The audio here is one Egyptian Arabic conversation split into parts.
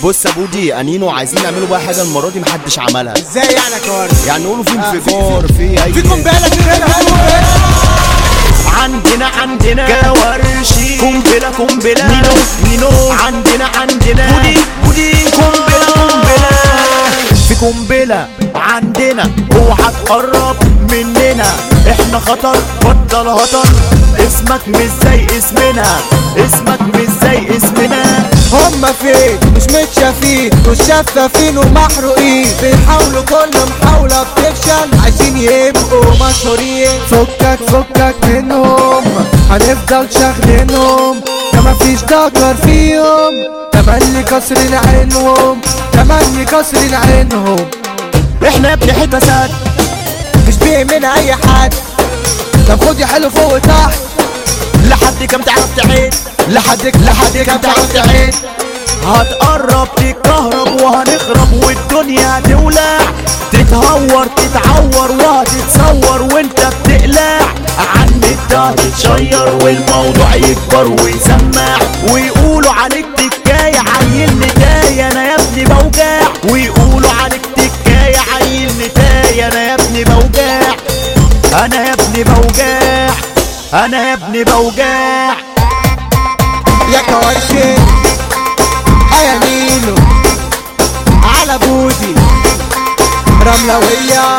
بص يا بودي انينو عايزين نعملوا بقى حاجه المره دي محدش عملها ازاي يعني يا كوارث يعني نقولوا في آه، في- انفجار في اي في قنبله في قنبله عندنا عندنا كوارشي قنبله قنبله نينو نينو عندنا عندنا بودي بودي قنبله قنبله في قنبله عندنا اوعى تقرب مننا احنا خطر بطل هطل اسمك مش زي اسمنا اسمك مش زي اسمنا هم فين مش متشافين مش شفافين ومحروقين بيحاولوا كل محاولة بتفشل عايزين يبقوا مشهورين فكك فكك منهم هنفضل شاغلينهم ده مفيش ضجر فيهم تملي كسرين عينهم تملي كسرين عينهم احنا يا ابني حته سد مش بيهمنا اي حد طب خد يا حلو فوق وتحت لحد كام تعرف تعيد لحد لحد كام تعرف تعيد هتقرب تتكهرب وهنخرب والدنيا هتولع تتهور تتعور وهتتصور وانت بتقلع عن النت هتتشير والموضوع يكبر ويسمع ويقولوا عليك تكاية عيل نتاية انا يا ابني بوجع ويقولوا عليك تكاية عيل نتاية انا يا ابني بوجع انا يا ابني بوجع انا يا ابني بوجع يا كوارشي يا نينو على بودي رملوية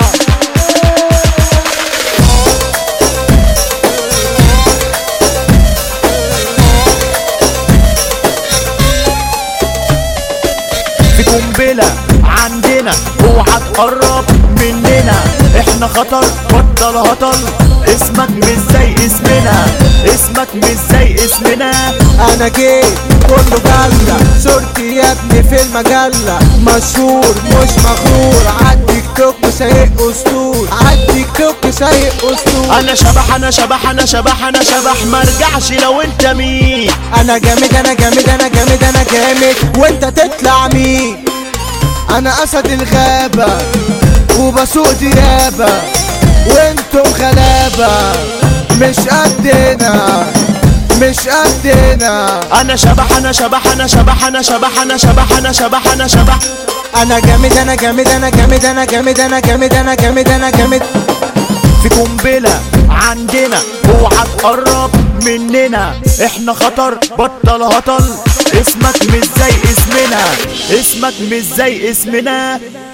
في قنبلة عندنا اوعى تقرب مننا احنا خطر بطل هطل اسمك مش زي اسمنا اسمك مش زي اسمنا انا جيت كله جلة صورتي يا ابني في المجلة مشهور مش مغرور عالتيك توك سايق اسطول عالتيك توك سايق اسطول انا شبح انا شبح انا شبح انا شبح ما ارجعش لو انت مين انا جامد انا جامد انا جامد انا جامد وانت تطلع مين انا اسد الغابة وبسوق ديابة وانتم غلابة مش قدنا مش قدنا انا شبح انا شبح انا شبح انا شبح انا شبح انا شبح انا شبح انا جامد انا جامد انا جامد انا جامد انا جامد انا جامد انا جامد في قنبلة عندنا اوعى تقرب مننا احنا خطر بطل هطل اسمك مش زي اسمنا اسمك مش زي اسمنا